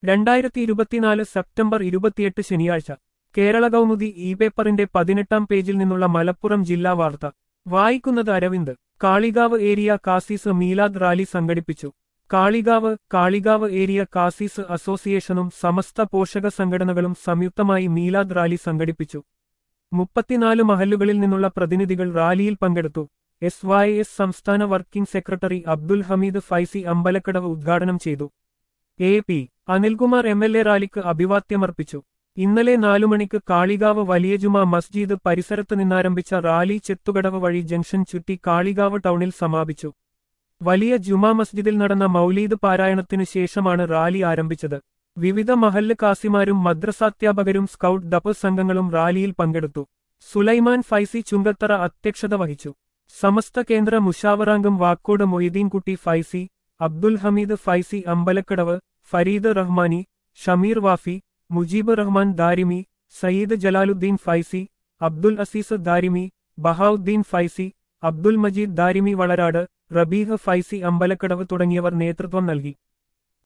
രണ്ടായിരത്തി ഇരുപത്തിനാല് സെപ്റ്റംബർ ഇരുപത്തിയെട്ട് ശനിയാഴ്ച കേരള കൗമുദി ഇ പേപ്പറിന്റെ പതിനെട്ടാം പേജിൽ നിന്നുള്ള മലപ്പുറം ജില്ലാ വാർത്ത വായിക്കുന്നത് അരവിന്ദ് കാളികാവ് ഏരിയ കാസീസ് മീലാദ് റാലി സംഘടിപ്പിച്ചു കാളികാവ് കാളികാവ് ഏരിയ കാസീസ് അസോസിയേഷനും സമസ്ത പോഷക സംഘടനകളും സംയുക്തമായി മീലാദ് റാലി സംഘടിപ്പിച്ചു മുപ്പത്തിനാല് മഹല്ലുകളിൽ നിന്നുള്ള പ്രതിനിധികൾ റാലിയിൽ പങ്കെടുത്തു എസ് വൈ എസ് സംസ്ഥാന വർക്കിംഗ് സെക്രട്ടറി അബ്ദുൽ ഹമീദ് ഫൈസി അമ്പലക്കടവ് ഉദ്ഘാടനം ചെയ്തു A P Anilkumar M L A റാലിക്ക് അഭിവാദ്യമർപ്പിച്ചു ഇന്നലെ നാലു മണിക്ക് കാളികാവ് വലിയ ജുമാ മസ്ജിദ് പരിസരത്ത് നിന്നാരംഭിച്ച റാലി ചെത്തുകടവ് വഴി ജംഗ്ഷൻ ചുറ്റി കാളികാവ് ടൗണിൽ സമാപിച്ചു വലിയ ജുമാ മസ്ജിദിൽ നടന്ന മൗലീദ് പാരായണത്തിനു ശേഷമാണ് റാലി ആരംഭിച്ചത് വിവിധ മഹല്ല് കാസിമാരും മദ്രസാധ്യാപകരും സ്കൗട്ട് ദപ്പ് സംഘങ്ങളും റാലിയിൽ പങ്കെടുത്തു സുലൈമാൻ ഫൈസി ചുങ്കത്തറ അധ്യക്ഷത വഹിച്ചു സമസ്ത കേന്ദ്ര മുഷാവറാംഗം വാക്കോട് മൊയ്തീൻകുട്ടി ഫൈസി അബ്ദുൽ ഹമീദ് ഫൈസി അമ്പലക്കടവ് ഫരീദ് റഹ്മാനി ഷമീർ വാഫി മുജീബ് റഹ്മാൻ ദാരിമി സയ്യിദ് ജലാലുദ്ദീൻ ഫൈസി അബ്ദുൽ അസീസ് ദാരിമി ബഹാവുദ്ദീൻ ഫൈസി അബ്ദുൽ മജീദ് ദാരിമി വളരാട് റബീഹ് ഫൈസി അമ്പലക്കടവ് തുടങ്ങിയവർ നേതൃത്വം നൽകി